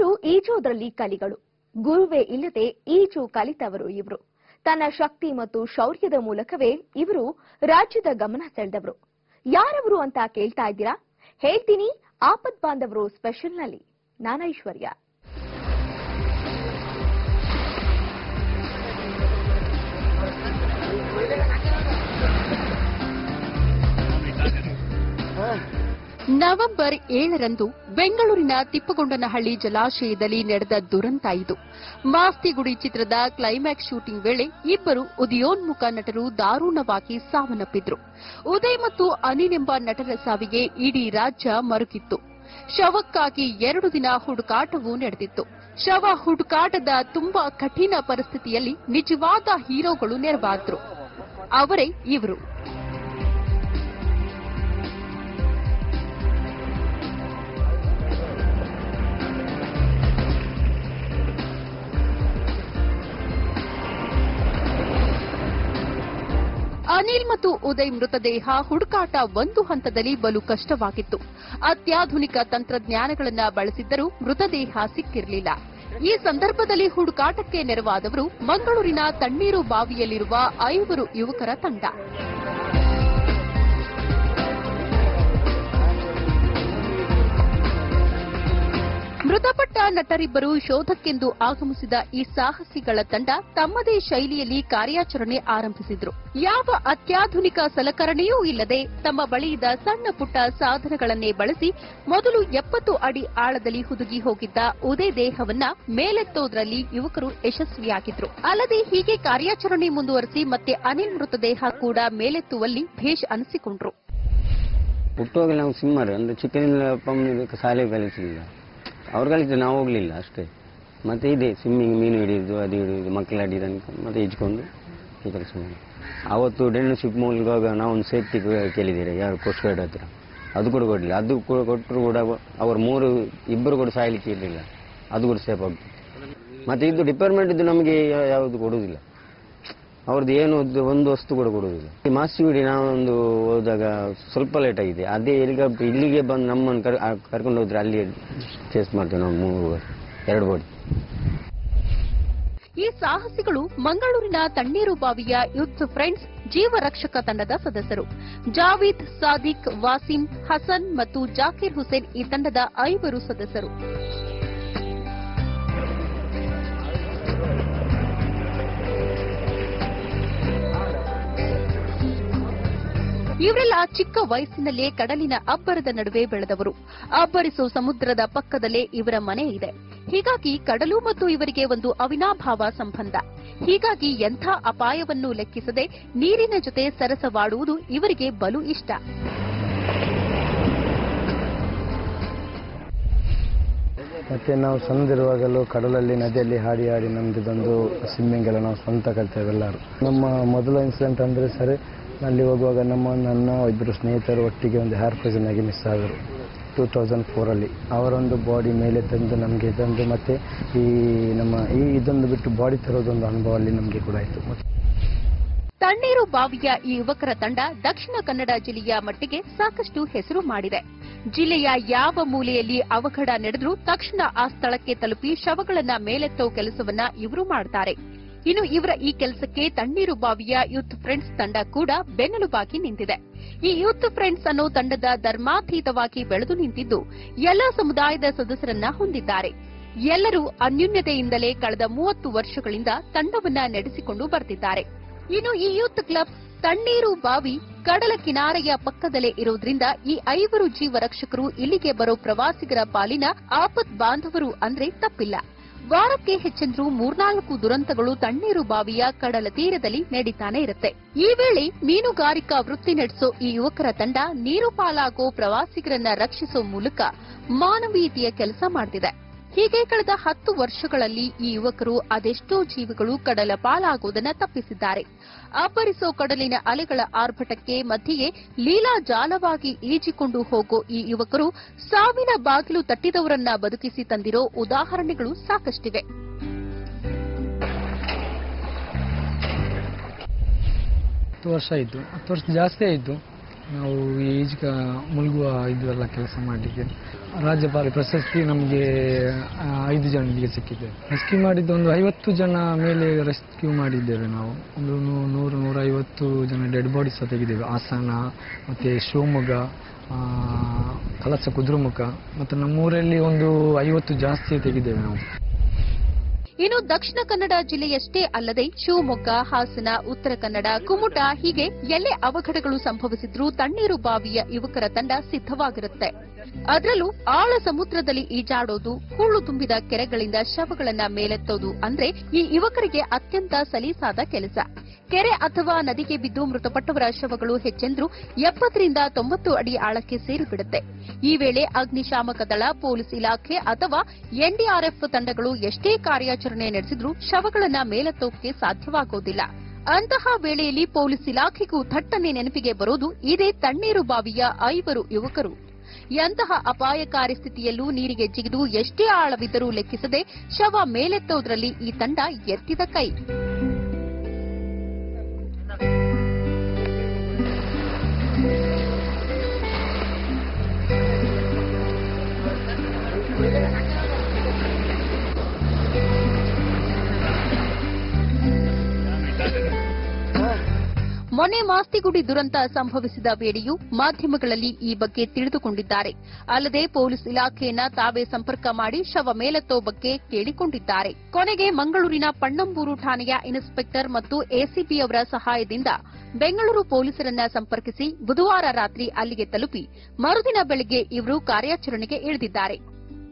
ಇವರು ಈಜೋದ್ರಲ್ಲಿ ಕಲಿಗಳು ಗುರುವೇ ಇಲ್ಲದೆ ಈಜು ಕಲಿತವರು ಇವರು ತನ್ನ ಶಕ್ತಿ ಮತ್ತು ಶೌರ್ಯದ ಮೂಲಕವೇ ಇವರು ರಾಜ್ಯದ ಗಮನ ಸೆಳೆದವರು ಯಾರವರು ಅಂತ ಕೇಳ್ತಾ ಇದ್ದೀರಾ ಹೇಳ್ತೀನಿ ಆಪತ್ ಬಾಂಧವರು ಸ್ಪೆಷಲ್ನಲ್ಲಿ ನಾನೈಶ್ವರ್ಯ ನವೆಂಬರ್ ಏಳರಂದು ಬೆಂಗಳೂರಿನ ತಿಪ್ಪಗೊಂಡನಹಳ್ಳಿ ಜಲಾಶಯದಲ್ಲಿ ನಡೆದ ದುರಂತ ಇದು ಮಾಸ್ತಿಗುಡಿ ಚಿತ್ರದ ಕ್ಲೈಮ್ಯಾಕ್ಸ್ ಶೂಟಿಂಗ್ ವೇಳೆ ಇಬ್ಬರು ಉದಯೋನ್ಮುಖ ನಟರು ದಾರುಣವಾಗಿ ಸಾವನ್ನಪ್ಪಿದ್ರು ಉದಯ್ ಮತ್ತು ಅನಿಲ್ ಎಂಬ ನಟರ ಸಾವಿಗೆ ಇಡೀ ರಾಜ್ಯ ಮರುಗಿತ್ತು ಶವಕ್ಕಾಗಿ ಎರಡು ದಿನ ಹುಡುಕಾಟವೂ ನಡೆದಿತ್ತು ಶವ ಹುಡುಕಾಟದ ತುಂಬಾ ಕಠಿಣ ಪರಿಸ್ಥಿತಿಯಲ್ಲಿ ನಿಜವಾದ ಹೀರೋಗಳು ನೆರವಾದ್ರು ಅವರೇ ಇವರು ಅನಿಲ್ ಮತ್ತು ಉದಯ್ ಮೃತದೇಹ ಹುಡುಕಾಟ ಒಂದು ಹಂತದಲ್ಲಿ ಬಲು ಕಷ್ಟವಾಗಿತ್ತು ಅತ್ಯಾಧುನಿಕ ತಂತ್ರಜ್ಞಾನಗಳನ್ನ ಬಳಸಿದ್ದರೂ ಮೃತದೇಹ ಸಿಕ್ಕಿರಲಿಲ್ಲ ಈ ಸಂದರ್ಭದಲ್ಲಿ ಹುಡುಕಾಟಕ್ಕೆ ನೆರವಾದವರು ಮಂಗಳೂರಿನ ತಣ್ಣೀರು ಬಾವಿಯಲ್ಲಿರುವ ಐವರು ಯುವಕರ ತಂಡ ಮೃತಪಟ್ಟ ನಟರಿಬ್ಬರು ಶೋಧಕ್ಕೆಂದು ಆಗಮಿಸಿದ ಈ ಸಾಹಸಿಗಳ ತಂಡ ತಮ್ಮದೇ ಶೈಲಿಯಲ್ಲಿ ಕಾರ್ಯಾಚರಣೆ ಆರಂಭಿಸಿದ್ರು ಯಾವ ಅತ್ಯಾಧುನಿಕ ಸಲಕರಣೆಯೂ ಇಲ್ಲದೆ ತಮ್ಮ ಬಳಿಯಿದ್ದ ಸಣ್ಣ ಪುಟ್ಟ ಸಾಧನಗಳನ್ನೇ ಬಳಸಿ ಮೊದಲು ಎಪ್ಪತ್ತು ಅಡಿ ಆಳದಲ್ಲಿ ಹುದುಗಿ ಹೋಗಿದ್ದ ಉದಯ ದೇಹವನ್ನ ಮೇಲೆತ್ತೋದ್ರಲ್ಲಿ ಯುವಕರು ಯಶಸ್ವಿಯಾಗಿದ್ರು ಅಲ್ಲದೆ ಹೀಗೆ ಕಾರ್ಯಾಚರಣೆ ಮುಂದುವರೆಸಿ ಮತ್ತೆ ಅನಿಲ್ ಮೃತದೇಹ ಕೂಡ ಮೇಲೆತ್ತುವಲ್ಲಿ ಭೇಷ್ ಅನಿಸಿಕೊಂಡ್ರು ಹುಟ್ಟುವಾಗ ನಾವು ಸಿಂಹರು ಅಂದರೆ ಚಿಕ್ಕದಿಂದ ಅಪ್ಪ ಶಾಲೆ ಕಲಿಸಲಿಲ್ಲ ಅವ್ರು ಕಲಿಸಿದ್ರು ನಾವು ಹೋಗಲಿಲ್ಲ ಅಷ್ಟೇ ಮತ್ತು ಇದೆ ಸ್ವಿಮ್ಮಿಂಗ್ ಮೀನು ಹಿಡಿಯೋದು ಅದು ಹಿಡಿಯೋದು ಮಕ್ಕಳು ಅಡಿ ತನಕ ಮತ್ತು ಈಜ್ಕೊಂಡು ಈ ಕೆಲಸ ಮಾಡಿ ಆವತ್ತು ಡೆನ್ಶಿಪ್ ಮೂಲಕ ನಾವು ಒಂದು ಸೇಫ್ಟಿ ಕೇಳಿದ್ದೀರಿ ಯಾರು ಕೋಸ್ಟ್ ಗಾರ್ಡ್ ಹತ್ರ ಅದು ಕೂಡ ಕೊಡಲಿಲ್ಲ ಅದು ಕೂಡ ಕೊಟ್ಟರು ಕೂಡ ಅವರು ಮೂರು ಇಬ್ಬರು ಕೂಡ ಸಾಯಲಿಕ್ಕೆ ಇರಲಿಲ್ಲ ಅದು ಕೂಡ ಸೇಫ್ ಆಗ್ತದೆ ಮತ್ತು ಇದು ಡಿಪಾರ್ಟ್ಮೆಂಟ್ ನಮಗೆ ಯಾ- ಯಾವುದು ಕೊಡುವುದಿಲ್ಲ ಅವ್ರದ್ದು ಏನು ಒಂದು- ಒಂದು ವಸ್ತು ಕೂಡ ಕೊಡುವುದಿಲ್ಲ ಈ ಮಾಸ್ತಿಗುಡಿ ನಾವೊಂದು ಹೋದಾಗ ಸ್ವಲ್ಪ ಲೇಟ್ ಆಗಿದೆ ಅದೇ ಹೆಲಿಕಾಪ್ಟರ್ ಇಲ್ಲಿಗೆ ಬಂದು ನಮ್ಮನ್ನು ಕರ್ ಆ- ಕರ್ಕೊಂಡು ಹೋದ್ರೆ ಅಲ್ಲಿ ಚೇಸ್ ಮಾಡ್ತೇವೆ ನಾವು ಮೂರು ಎರಡು ಬೋಡಿ ಈ ಸಾಹಸಿಗಳು ಮಂಗಳೂರಿನ ತಣ್ಣೀರು ಬಾವಿಯ ಯುದ್ಧ ಫ್ರೆಂಡ್ಸ್ ಜೀವ ರಕ್ಷಕ ತಂಡದ ಸದಸ್ಯರು ಜಾವೀದ್ ಸಾದಿಕ್ ವಾಸಿಂ ಹಸನ್ ಮತ್ತು ಜಾಕೀರ್ ಹುಸೇನ್ ಈ ತಂಡದ ಐವರು ಸದಸ್ಯರು ಇವರೆಲ್ಲ ಚಿಕ್ಕ ವಯಸ್ಸಿನಲ್ಲೇ ಕಡಲಿನ ಅಬ್ಬರದ ನಡುವೆ ಬೆಳೆದವರು ಅಬ್ಬರಿಸೋ ಸಮುದ್ರದ ಪಕ್ಕದಲ್ಲೇ ಇವರ ಮನೆ ಇದೆ ಹೀಗಾಗಿ ಕಡಲು ಮತ್ತು ಇವರಿಗೆ ಒಂದು ಅವಿನಾಭಾವ ಸಂಬಂಧ ಹೀಗಾಗಿ ಎಂಥ ಅಪಾಯವನ್ನು ಲೆಕ್ಕಿಸದೆ ನೀರಿನ ಜೊತೆ ಸರಸವಾಡುವುದು ಇವರಿಗೆ ಬಲು ಇಷ್ಟ ಮತ್ತು ನಾವು ಸಣ್ಣದಿರುವಾಗಲೂ ಕಡಲಲ್ಲಿ ನದಿಯಲ್ಲಿ ಹಾಡಿ ಹಾಡಿ ನಮ್ಮದು ಬಂದು ಸ್ವಿಮ್ಮಿಂಗ್ ಎಲ್ಲ ನಾವು ಸ್ವಂತ ಕಲ್ತೇವೆ ಎಲ್ಲರೂ ನಮ್ಮ ಮೊದಲ ಇನ್ಸಿಡೆಂಟ್ ಅಂದರೆ ಸರಿ ಅಲ್ಲಿ ಹೋಗುವಾಗ ನಮ್ಮ ನನ್ನ ಇಬ್ಬರು ಸ್ನೇಹಿತರು ಒಟ್ಟಿಗೆ ಒಂದು ಹೇರ್ ಪಾಯ್ಸನ್ ಆಗಿ ಮಿಸ್ ಆದರು ಟೂ ತೌಸಂಡ್ ಫೋರಲ್ಲಿ ಅವರೊಂದು ಬಾಡಿ ಮೇಲೆ ತಂದು ನಮಗೆ ತಂದು ಮತ್ತು ಈ ನಮ್ಮ ಈ ಇದೊಂದು ಬಿಟ್ಟು ಬಾಡಿ ತರೋದೊಂದು ಅನುಭವ ಅಲ್ಲಿ ನಮಗೆ ಕೂಡ ಆಯಿತು ತಣ್ಣೀರು ಬಾವಿಯ ಈ ಯುವಕರ ತಂಡ ದಕ್ಷಿಣ ಕನ್ನಡ ಜಿಲ್ಲೆಯ ಮಟ್ಟಿಗೆ ಸಾಕಷ್ಟು ಹೆಸರು ಮಾಡಿದೆ ಜಿಲ್ಲೆಯ ಯಾವ ಮೂಲೆಯಲ್ಲಿ ಅವಘಡ ನಡೆದ್ರೂ ತಕ್ಷಣ ಆ ಸ್ಥಳಕ್ಕೆ ತಲುಪಿ ಶವಗಳನ್ನ ಮೇಲೆತ್ತೋ ಕೆಲಸವನ್ನ ಇವರು ಮಾಡ್ತಾರೆ ಇನ್ನು ಇವರ ಈ ಕೆಲಸಕ್ಕೆ ತಣ್ಣೀರು ಬಾವಿಯ ಯೂತ್ ಫ್ರೆಂಡ್ಸ್ ತಂಡ ಕೂಡ ಬೆನ್ನೆಲುಬಾಗಿ ನಿಂತಿದೆ ಈ ಯೂತ್ ಫ್ರೆಂಡ್ಸ್ ಅನ್ನೋ ತಂಡದ ಧರ್ಮಾತೀತವಾಗಿ ಬೆಳೆದು ನಿಂತಿದ್ದು ಎಲ್ಲ ಸಮುದಾಯದ ಸದಸ್ಯರನ್ನ ಹೊಂದಿದ್ದಾರೆ ಎಲ್ಲರೂ ಅನ್ಯೂನ್ಯತೆಯಿಂದಲೇ ಕಳೆದ ಮೂವತ್ತು ವರ್ಷಗಳಿಂದ ತಂಡವನ್ನ ನಡೆಸಿಕೊಂಡು ಬರ್ತಿದ್ದಾರೆ ಇನ್ನು ಈ ಯೂತ್ ಕ್ಲಬ್ ತಣ್ಣೀರು ಬಾವಿ ಕಡಲ ಕಿನಾರೆಯ ಪಕ್ಕದಲ್ಲೇ ಇರೋದ್ರಿಂದ ಈ ಐವರು ಜೀವ ರಕ್ಷಕರು ಇಲ್ಲಿಗೆ ಬರೋ ಪ್ರವಾಸಿಗರ ಪಾಲಿನ ಆಪತ್ ಬಾಂಧವರು ಅಂದ್ರೆ ತಪ್ಪಿಲ್ಲ ವಾರಕ್ಕೆ ಹೆಚ್ಚೆಂದ್ರೂ ಮೂರ್ನಾಲ್ಕು ದುರಂತಗಳು ತಣ್ಣೀರು ಬಾವಿಯ ಕಡಲ ತೀರದಲ್ಲಿ ನಡೀತಾನೆ ಇರುತ್ತೆ ಈ ವೇಳೆ ಮೀನುಗಾರಿಕಾ ವೃತ್ತಿ ನಡೆಸೋ ಈ ಯುವಕರ ತಂಡ ನೀರು ಪಾಲಾಗೋ ಪ್ರವಾಸಿಗರನ್ನ ರಕ್ಷಿಸೋ ಮೂಲಕ ಮಾನವೀಯತೆಯ ಕೆಲಸ ಮಾಡ್ತಿದೆ ಹೀಗೆ ಕಳೆದ ಹತ್ತು ವರ್ಷಗಳಲ್ಲಿ ಈ ಯುವಕರು ಅದೆಷ್ಟೋ ಜೀವಿಗಳು ಕಡಲ ಪಾಲಾಗುವುದನ್ನ ತಪ್ಪಿಸಿದ್ದಾರೆ ಅಬ್ಬರಿಸೋ ಕಡಲಿನ ಅಲೆಗಳ ಆರ್ಭಟಕ್ಕೆ ಮಧ್ಯೆಯೇ ಲೀಲಾಜಾಲವಾಗಿ ಈಜಿಕೊಂಡು ಹೋಗೋ ಈ ಯುವಕರು ಸಾವಿನ ಬಾಗಿಲು ತಟ್ಟಿದವರನ್ನ ಬದುಕಿಸಿ ತಂದಿರೋ ಉದಾಹರಣೆಗಳು ಸಾಕಷ್ಟಿವೆ ಹತ್ತು ವರ್ಷ ಆಯಿತು ಹತ್ತು ವರ್ಷ ಜಾಸ್ತಿ ಆಯಿತು ನಾವು ಈಜ್ಗ ಮುಳುಗುವ ಇದು ಎಲ್ಲ ಕೆಲಸ ಮಾಡಲಿಕ್ಕೆ ರಾಜ್ಯಪಾಲ ಪ್ರಶಸ್ತಿ ನಮಗೆ ಆ, ಐದು ಜನರಿಗೆ ಸಿಕ್ಕಿದೆ ರೆಸ್ಕ್ಯೂ ಮಾಡಿದ್ದು ಒಂದು ಐವತ್ತು ಜನ ಮೇಲೆ ರೆಸ್ಕ್ಯೂ ಮಾಡಿದ್ದೇವೆ ನಾವು ಒಂದು ನೂ- ನೂರು ನೂರೈವತ್ತು ಜನ ಡೆಡ್ ಬಾಡೀಸ್ ಸಹ ತೆಗೆದೇವೆ ಹಾಸನ ಮತ್ತು ಶಿವಮೊಗ್ಗ ಆ, ಕಳಸ ಕುದ್ರುಮುಖ ಮತ್ತು ನಮ್ಮೂರಲ್ಲಿ ಒಂದು ಐವತ್ತು ಜಾಸ್ತಿ ತೆಗೆದೇವೆ ನಾವು ಇನ್ನು ದಕ್ಷಿಣ ಕನ್ನಡ ಜಿಲ್ಲೆಯಷ್ಟೇ ಅಲ್ಲದೆ ಶಿವಮೊಗ್ಗ ಹಾಸನ ಉತ್ತರ ಕನ್ನಡ ಕುಮುಟ ಹೀಗೆ ಎಲ್ಲೇ ಅವಘಡಗಳು ಸಂಭವಿಸಿದ್ರೂ ತಣ್ಣೀರು ಬಾವಿಯ ಯುವಕರ ತಂಡ ಸಿದ್ಧವಾಗಿರುತ್ತೆ ಅದರಲ್ಲೂ ಆಳ ಸಮುದ್ರದಲ್ಲಿ ಈಜಾಡೋದು ಹೂಳು ತುಂಬಿದ ಕೆರೆಗಳಿಂದ ಶವಗಳನ್ನ ಮೇಲೆತ್ತೋದು ಅಂದ್ರೆ ಈ ಯುವಕರಿಗೆ ಅತ್ಯಂತ ಸಲೀಸಾದ ಕೆಲಸ ಕೆರೆ ಅಥವಾ ನದಿಗೆ ಬಿದ್ದು ಮೃತಪಟ್ಟವರ ಶವಗಳು ಹೆಚ್ಚೆಂದ್ರೂ ಎಪ್ಪತ್ತರಿಂದ ತೊಂಬತ್ತು ಅಡಿ ಆಳಕ್ಕೆ ಸೇರಿಬಿಡುತ್ತೆ ಈ ವೇಳೆ ಅಗ್ನಿಶಾಮಕ ದಳ ಪೊಲೀಸ್ ಇಲಾಖೆ ಅಥವಾ ಎನ್ಡಿಆರ್ಎಫ್ ತಂಡಗಳು ಎಷ್ಟೇ ಕಾರ್ಯಾಚರಣೆ ನಡೆಸಿದ್ರೂ ಶವಗಳನ್ನ ಮೇಲೆತ್ತೋಕೆ ಸಾಧ್ಯವಾಗೋದಿಲ್ಲ ಅಂತಹ ವೇಳೆಯಲ್ಲಿ ಪೊಲೀಸ್ ಇಲಾಖೆಗೂ ಥಟ್ಟನೆ ನೆನಪಿಗೆ ಬರೋದು ಇದೇ ತಣ್ಣೀರು ಬಾವಿಯ ಐವರು ಯುವಕರು ಎಂತಹ ಅಪಾಯಕಾರಿ ಸ್ಥಿತಿಯಲ್ಲೂ ನೀರಿಗೆ ಜಿಗಿದು ಎಷ್ಟೇ ಆಳವಿದ್ದರೂ ಲೆಕ್ಕಿಸದೆ ಶವ ಮೇಲೆತ್ತೋದ್ರಲ್ಲಿ ಈ ತಂಡ ಎತ್ತಿದ ಕೈ ಮೊನ್ನೆ ಮಾಸ್ತಿಗುಡಿ ದುರಂತ ಸಂಭವಿಸಿದ ವೇಳೆಯೂ ಮಾಧ್ಯಮಗಳಲ್ಲಿ ಈ ಬಗ್ಗೆ ತಿಳಿದುಕೊಂಡಿದ್ದಾರೆ ಅಲ್ಲದೆ ಪೊಲೀಸ್ ಇಲಾಖೆಯನ್ನ ತಾವೇ ಸಂಪರ್ಕ ಮಾಡಿ ಶವ ಮೇಲೆತ್ತೋ ಬಗ್ಗೆ ಕೇಳಿಕೊಂಡಿದ್ದಾರೆ ಕೊನೆಗೆ ಮಂಗಳೂರಿನ ಪಣ್ಣಂಬೂರು ಠಾಣೆಯ ಇನ್ಸ್ಪೆಕ್ಟರ್ ಮತ್ತು ಎಸಿಪಿ ಅವರ ಸಹಾಯದಿಂದ ಬೆಂಗಳೂರು ಪೊಲೀಸರನ್ನ ಸಂಪರ್ಕಿಸಿ ಬುಧವಾರ ರಾತ್ರಿ ಅಲ್ಲಿಗೆ ತಲುಪಿ ಮರುದಿನ ಬೆಳಗ್ಗೆ ಇವರು ಕಾರ್ಯಾಚರಣೆಗೆ ಇಳಿದಿದ್ದಾರೆ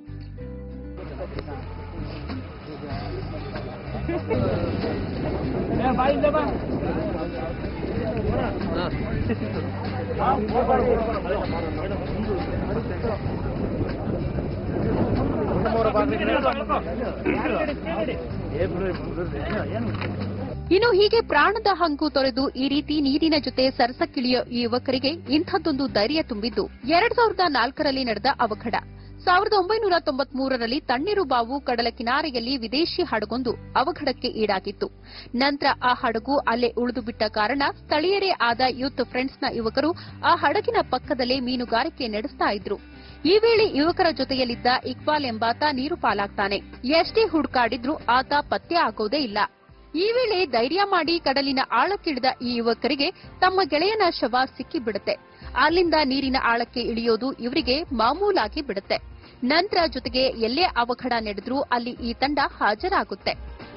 ಇನ್ನು ಹೀಗೆ ಪ್ರಾಣದ ಹಂಗು ತೊರೆದು ಈ ರೀತಿ ನೀರಿನ ಜೊತೆ ಸರಸಕ್ಕಿಳಿಯೋ ಈ ಯುವಕರಿಗೆ ಇಂಥದ್ದೊಂದು ಧೈರ್ಯ ತುಂಬಿದ್ದು ಎರಡ್ ಸಾವಿರದ ನಾಲ್ಕರಲ್ಲಿ ನಡೆದ ಅವಘಡ ಸಾವಿರದ ಒಂಬೈನೂರ ತೊಂಬತ್ಮೂರರಲ್ಲಿ ತಣ್ಣೀರು ಬಾವು ಕಡಲ ಕಿನಾರೆಯಲ್ಲಿ ವಿದೇಶಿ ಹಡಗೊಂದು ಅವಘಡಕ್ಕೆ ಈಡಾಗಿತ್ತು ನಂತರ ಆ ಹಡಗು ಅಲ್ಲೇ ಉಳಿದು ಬಿಟ್ಟ ಕಾರಣ ಸ್ಥಳೀಯರೇ ಆದ ಯೂತ್ ಫ್ರೆಂಡ್ಸ್ನ ಯುವಕರು ಆ ಹಡಗಿನ ಪಕ್ಕದಲ್ಲೇ ಮೀನುಗಾರಿಕೆ ನಡೆಸ್ತಾ ಇದ್ರು ಈ ವೇಳೆ ಯುವಕರ ಜೊತೆಯಲ್ಲಿದ್ದ ಇಕ್ಬಾಲ್ ಎಂಬಾತ ನೀರು ಪಾಲಾಗ್ತಾನೆ ಎಷ್ಟೇ ಹುಡುಕಾಡಿದ್ರೂ ಆತ ಪತ್ತೆ ಆಗೋದೇ ಇಲ್ಲ ಈ ವೇಳೆ ಧೈರ್ಯ ಮಾಡಿ ಕಡಲಿನ ಆಳಕ್ಕಿಳಿದ ಈ ಯುವಕರಿಗೆ ತಮ್ಮ ಗೆಳೆಯನ ಶವ ಸಿಕ್ಕಿಬಿಡುತ್ತೆ ಅಲ್ಲಿಂದ ನೀರಿನ ಆಳಕ್ಕೆ ಇಳಿಯೋದು ಇವರಿಗೆ ಮಾಮೂಲಾಗಿ ಬಿಡುತ್ತೆ ನಂತರ ಜೊತೆಗೆ ಎಲ್ಲೇ ಅವಘಡ ನಡೆದ್ರೂ ಅಲ್ಲಿ ಈ ತಂಡ ಹಾಜರಾಗುತ್ತೆ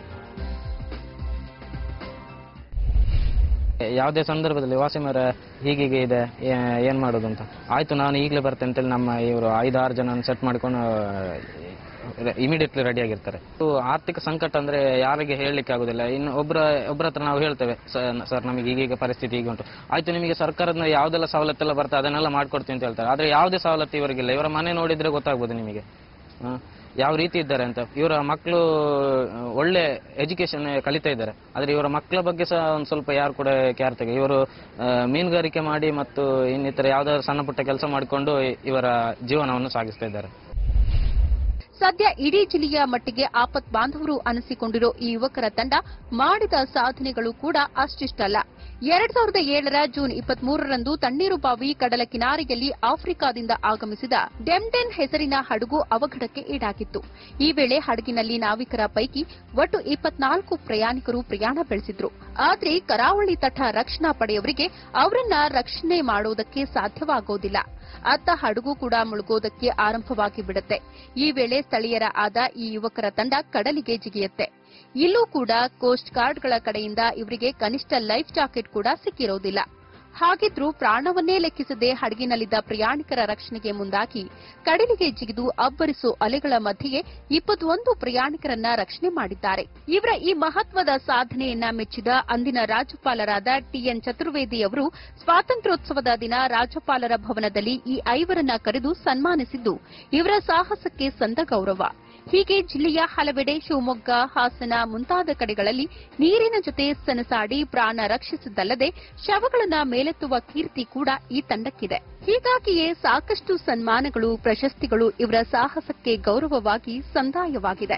ಯಾವುದೇ ಸಂದರ್ಭದಲ್ಲಿ ವಾಸಿಮರ ಹೀಗೀಗೆ ಇದೆ ಏ- ಏನ್ ಮಾಡೋದು ಅಂತ ಆಯ್ತು ನಾನು ಈಗಲೇ ಬರ್ತೇನೆ ಅಂತೇಳಿ ನಮ್ಮ ಇವರು ಐದಾರು ಜನ ಸೆಟ್ ಮಾಡ್ಕೊಂಡು ಇಮಿಡಿಯೇಟ್ಲಿ ರೆಡಿ ಆಗಿರ್ತಾರೆ ಇದು ಆರ್ಥಿಕ ಸಂಕಟ ಅಂದ್ರೆ ಯಾರಿಗೆ ಹೇಳಲಿಕ್ಕೆ ಆಗುದಿಲ್ಲ ಇನ್ನು ಒಬ್ಬರ ಒಬ್ಬರ ಹತ್ರ ನಾವು ಹೇಳ್ತೇವೆ ಸರ್ ನಮಗೆ ಈಗೀಗ ಪರಿಸ್ಥಿತಿ ಈಗ ಉಂಟು ಆಯ್ತು ನಿಮಗೆ ಸರ್ಕಾರದ ಯಾವುದೆಲ್ಲ ಸವಲತ್ತೆಲ್ಲ ಬರ್ತದೆ ಅದನ್ನೆಲ್ಲ ಮಾಡ್ಕೊಡ್ತೀನಿ ಅಂತ ಹೇಳ್ತಾರೆ ಆದ್ರೆ ಯಾವುದೇ ಸವಲತ್ತು ಇವರಿಗಿಲ್ಲ ಇವರ ಮನೆ ನೋಡಿದ್ರೆ ಗೊತ್ತಾಗ್ಬೋದು ನಿಮಗೆ ಹ? ಯಾವ ರೀತಿ ಇದ್ದಾರೆ ಅಂತ ಇವರ ಮಕ್ಕಳು ಒಳ್ಳೆ ಎಜುಕೇಶನ್ ಕಲಿತಾ ಇದ್ದಾರೆ ಆದ್ರೆ ಇವರ ಮಕ್ಕಳ ಬಗ್ಗೆ ಸಹ ಒಂದು ಸ್ವಲ್ಪ ಯಾರು ಕೂಡ ಕೇರ್ ತೆಗೆ ಇವರು ಆ, ಮೀನುಗಾರಿಕೆ ಮಾಡಿ ಮತ್ತು ಇನ್ನಿತರ ಯಾವ್ದಾದ್ರು ಸಣ್ಣ ಪುಟ್ಟ ಕೆಲಸ ಮಾಡಿಕೊಂಡು ಇವರ ಜೀವನವನ್ನು ಸಾಗಿಸ್ತಾ ಇದ್ದಾರೆ ಸದ್ಯ ಇಡೀ ಜಿಲ್ಲೆಯ ಮಟ್ಟಿಗೆ ಆಪತ್ ಬಾಂಧವರು ಅನಿಸಿಕೊಂಡಿರೋ ಈ ಯುವಕರ ತಂಡ ಮಾಡಿದ ಸಾಧನೆಗಳು ಕೂಡ ಅಷ್ಟಿಷ್ಟಲ್ಲ ಎರಡ್ ಸಾವಿರದ ಏಳರ ಜೂನ್ ಇಪ್ಪತ್ಮೂರರಂದು ತಣ್ಣೀರುಬಾವಿ ಕಡಲ ಕಿನಾರೆಯಲ್ಲಿ ಆಫ್ರಿಕಾದಿಂದ ಆಗಮಿಸಿದ ಡೆಮ್ಡೆನ್ ಹೆಸರಿನ ಹಡಗು ಅವಘಡಕ್ಕೆ ಈಡಾಗಿತ್ತು ಈ ವೇಳೆ ಹಡಗಿನಲ್ಲಿ ನಾವಿಕರ ಪೈಕಿ ಒಟ್ಟು ಇಪ್ಪತ್ನಾಲ್ಕು ಪ್ರಯಾಣಿಕರು ಪ್ರಯಾಣ ಬೆಳೆಸಿದ್ರು ಆದ್ರೆ ಕರಾವಳಿ ತಟ ರಕ್ಷಣಾ ಪಡೆಯವರಿಗೆ ಅವರನ್ನ ರಕ್ಷಣೆ ಮಾಡೋದಕ್ಕೆ ಸಾಧ್ಯವಾಗೋದಿಲ್ಲ ಅತ್ತ ಹಡಗು ಕೂಡ ಮುಳುಗೋದಕ್ಕೆ ಆರಂಭವಾಗಿ ಬಿಡುತ್ತೆ ಈ ವೇಳೆ ಸ್ಥಳೀಯರ ಆದ ಈ ಯುವಕರ ತಂಡ ಕಡಲಿಗೆ ಜಿಗಿಯುತ್ತೆ ಇಲ್ಲೂ ಕೂಡ ಕೋಸ್ಟ್ ಗಾರ್ಡ್ಗಳ ಕಡೆಯಿಂದ ಇವರಿಗೆ ಕನಿಷ್ಠ ಲೈಫ್ ಜಾಕೆಟ್ ಕೂಡ ಸಿಕ್ಕಿರೋದಿಲ್ಲ ಹಾಗಿದ್ರೂ ಪ್ರಾಣವನ್ನೇ ಲೆಕ್ಕಿಸದೆ ಹಡಗಿನಲ್ಲಿದ್ದ ಪ್ರಯಾಣಿಕರ ರಕ್ಷಣೆಗೆ ಮುಂದಾಗಿ ಕಡಲಿಗೆ ಜಿಗಿದು ಅಬ್ಬರಿಸೋ ಅಲೆಗಳ ಮಧ್ಯೆಯೇ ಇಪ್ಪತ್ತೊಂದು ಪ್ರಯಾಣಿಕರನ್ನ ರಕ್ಷಣೆ ಮಾಡಿದ್ದಾರೆ ಇವರ ಈ ಮಹತ್ವದ ಸಾಧನೆಯನ್ನ ಮೆಚ್ಚಿದ ಅಂದಿನ ರಾಜ್ಯಪಾಲರಾದ ಟಿಎನ್ ಚತುರ್ವೇದಿ ಅವರು ಸ್ವಾತಂತ್ರ್ಯೋತ್ಸವದ ದಿನ ರಾಜ್ಯಪಾಲರ ಭವನದಲ್ಲಿ ಈ ಐವರನ್ನ ಕರೆದು ಸನ್ಮಾನಿಸಿದ್ದು ಇವರ ಸಾಹಸಕ್ಕೆ ಸಂದ ಗೌರವ ಹೀಗೆ ಜಿಲ್ಲೆಯ ಹಲವೆಡೆ ಶಿವಮೊಗ್ಗ ಹಾಸನ ಮುಂತಾದ ಕಡೆಗಳಲ್ಲಿ ನೀರಿನ ಜೊತೆ ಸೆಣಸಾಡಿ ಪ್ರಾಣ ರಕ್ಷಿಸಿದ್ದಲ್ಲದೆ ಶವಗಳನ್ನ ಮೇಲೆತ್ತುವ ಕೀರ್ತಿ ಕೂಡ ಈ ತಂಡಕ್ಕಿದೆ ಹೀಗಾಗಿಯೇ ಸಾಕಷ್ಟು ಸನ್ಮಾನಗಳು ಪ್ರಶಸ್ತಿಗಳು ಇವರ ಸಾಹಸಕ್ಕೆ ಗೌರವವಾಗಿ ಸಂದಾಯವಾಗಿದೆ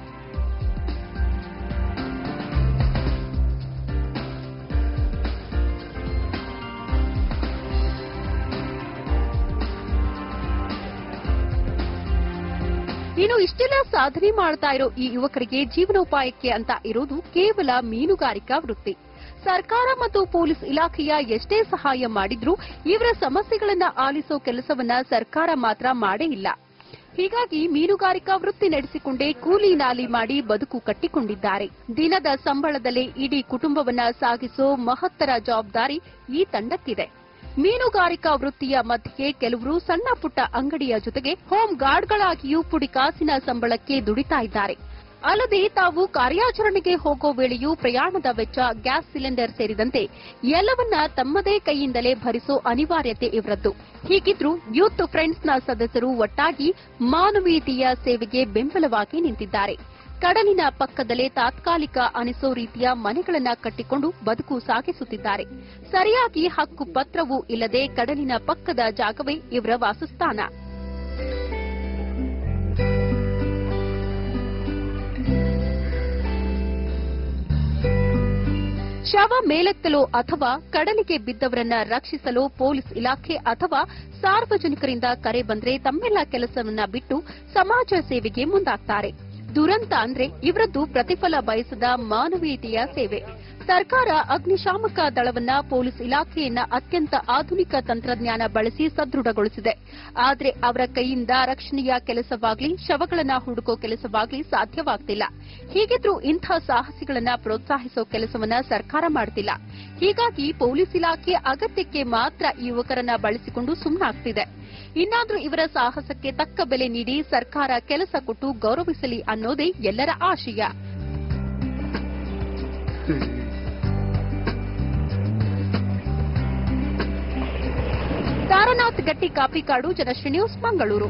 ಇನ್ನು ಇಷ್ಟೆಲ್ಲ ಸಾಧನೆ ಮಾಡ್ತಾ ಇರೋ ಈ ಯುವಕರಿಗೆ ಜೀವನೋಪಾಯಕ್ಕೆ ಅಂತ ಇರೋದು ಕೇವಲ ಮೀನುಗಾರಿಕಾ ವೃತ್ತಿ ಸರ್ಕಾರ ಮತ್ತು ಪೊಲೀಸ್ ಇಲಾಖೆಯ ಎಷ್ಟೇ ಸಹಾಯ ಮಾಡಿದ್ರೂ ಇವರ ಸಮಸ್ಯೆಗಳನ್ನ ಆಲಿಸೋ ಕೆಲಸವನ್ನ ಸರ್ಕಾರ ಮಾತ್ರ ಮಾಡೇ ಇಲ್ಲ ಹೀಗಾಗಿ ಮೀನುಗಾರಿಕಾ ವೃತ್ತಿ ನಡೆಸಿಕೊಂಡೇ ಕೂಲಿ ನಾಲಿ ಮಾಡಿ ಬದುಕು ಕಟ್ಟಿಕೊಂಡಿದ್ದಾರೆ ದಿನದ ಸಂಬಳದಲ್ಲೇ ಇಡೀ ಕುಟುಂಬವನ್ನ ಸಾಗಿಸೋ ಮಹತ್ತರ ಜವಾಬ್ದಾರಿ ಈ ತಂಡಕ್ಕಿದೆ ಮೀನುಗಾರಿಕಾ ವೃತ್ತಿಯ ಮಧ್ಯೆ ಕೆಲವರು ಸಣ್ಣ ಪುಟ್ಟ ಅಂಗಡಿಯ ಜೊತೆಗೆ ಹೋಮ್ ಗಾರ್ಡ್ಗಳಾಗಿಯೂ ಪುಡಿಕಾಸಿನ ಸಂಬಳಕ್ಕೆ ದುಡಿತಾ ಇದ್ದಾರೆ ಅಲ್ಲದೆ ತಾವು ಕಾರ್ಯಾಚರಣೆಗೆ ಹೋಗೋ ವೇಳೆಯೂ ಪ್ರಯಾಣದ ವೆಚ್ಚ ಗ್ಯಾಸ್ ಸಿಲಿಂಡರ್ ಸೇರಿದಂತೆ ಎಲ್ಲವನ್ನ ತಮ್ಮದೇ ಕೈಯಿಂದಲೇ ಭರಿಸೋ ಅನಿವಾರ್ಯತೆ ಇವರದ್ದು ಹೀಗಿದ್ರೂ ಯೂತ್ ಫ್ರೆಂಡ್ಸ್ನ ಸದಸ್ಯರು ಒಟ್ಟಾಗಿ ಮಾನವೀಯತೆಯ ಸೇವೆಗೆ ಬೆಂಬಲವಾಗಿ ನಿಂತಿದ್ದಾರೆ ಕಡಲಿನ ಪಕ್ಕದಲ್ಲೇ ತಾತ್ಕಾಲಿಕ ಅನಿಸೋ ರೀತಿಯ ಮನೆಗಳನ್ನ ಕಟ್ಟಿಕೊಂಡು ಬದುಕು ಸಾಗಿಸುತ್ತಿದ್ದಾರೆ ಸರಿಯಾಗಿ ಹಕ್ಕು ಪತ್ರವೂ ಇಲ್ಲದೆ ಕಡಲಿನ ಪಕ್ಕದ ಜಾಗವೇ ಇವರ ವಾಸಸ್ಥಾನ ಶವ ಮೇಲೆತ್ತಲು ಅಥವಾ ಕಡಲಿಗೆ ಬಿದ್ದವರನ್ನ ರಕ್ಷಿಸಲು ಪೊಲೀಸ್ ಇಲಾಖೆ ಅಥವಾ ಸಾರ್ವಜನಿಕರಿಂದ ಕರೆ ಬಂದ್ರೆ ತಮ್ಮೆಲ್ಲ ಕೆಲಸವನ್ನ ಬಿಟ್ಟು ಸಮಾಜ ಸೇವೆಗೆ ಮುಂದಾಗ್ತಾರೆ ದುರಂತ ಅಂದ್ರೆ ಇವರದ್ದು ಪ್ರತಿಫಲ ಬಯಸದ ಮಾನವೀಯತೆಯ ಸೇವೆ ಸರ್ಕಾರ ಅಗ್ನಿಶಾಮಕ ದಳವನ್ನ ಪೊಲೀಸ್ ಇಲಾಖೆಯನ್ನ ಅತ್ಯಂತ ಆಧುನಿಕ ತಂತ್ರಜ್ಞಾನ ಬಳಸಿ ಸದೃಢಗೊಳಿಸಿದೆ ಆದ್ರೆ ಅವರ ಕೈಯಿಂದ ರಕ್ಷಣೆಯ ಕೆಲಸವಾಗ್ಲಿ ಶವಗಳನ್ನ ಹುಡುಕೋ ಕೆಲಸವಾಗ್ಲಿ ಸಾಧ್ಯವಾಗ್ತಿಲ್ಲ ಹೀಗಿದ್ರೂ ಇಂಥ ಸಾಹಸಿಗಳನ್ನ ಪ್ರೋತ್ಸಾಹಿಸೋ ಕೆಲಸವನ್ನ ಸರ್ಕಾರ ಮಾಡ್ತಿಲ್ಲ ಹೀಗಾಗಿ ಪೊಲೀಸ್ ಇಲಾಖೆ ಅಗತ್ಯಕ್ಕೆ ಮಾತ್ರ ಈ ಯುವಕರನ್ನ ಬಳಸಿಕೊಂಡು ಸುಮ್ಮನಾಗ್ತಿದೆ ಇನ್ನಾದ್ರೂ ಇವರ ಸಾಹಸಕ್ಕೆ ತಕ್ಕ ಬೆಲೆ ನೀಡಿ ಸರ್ಕಾರ ಕೆಲಸ ಕೊಟ್ಟು ಗೌರವಿಸಲಿ ಅನ್ನೋದೇ ಎಲ್ಲರ ಆಶಯ ತಾರನಾಥ್ ಗಟ್ಟಿ ಕಾಪಿಕಾಡು ಜನಶ್ರೀ ನ್ಯೂಸ್ ಮಂಗಳೂರು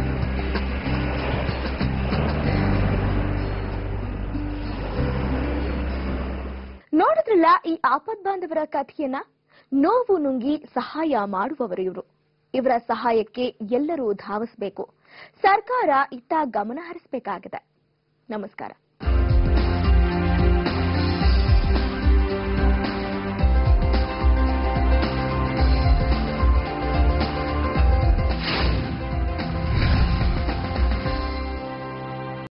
ನೋಡಿದ್ರಲ್ಲ ಈ ಆಪದ್ಬಾಂಧವರ ಕಥೆಯನ್ನ ನೋವು ನುಂಗಿ ಸಹಾಯ ಮಾಡುವವರು ಇವರು ಇವರ ಸಹಾಯಕ್ಕೆ ಎಲ್ಲರೂ ಧಾವಿಸಬೇಕು ಸರ್ಕಾರ ಇತ್ತ ಗಮನ ಹರಿಸಬೇಕಾಗಿದೆ ನಮಸ್ಕಾರ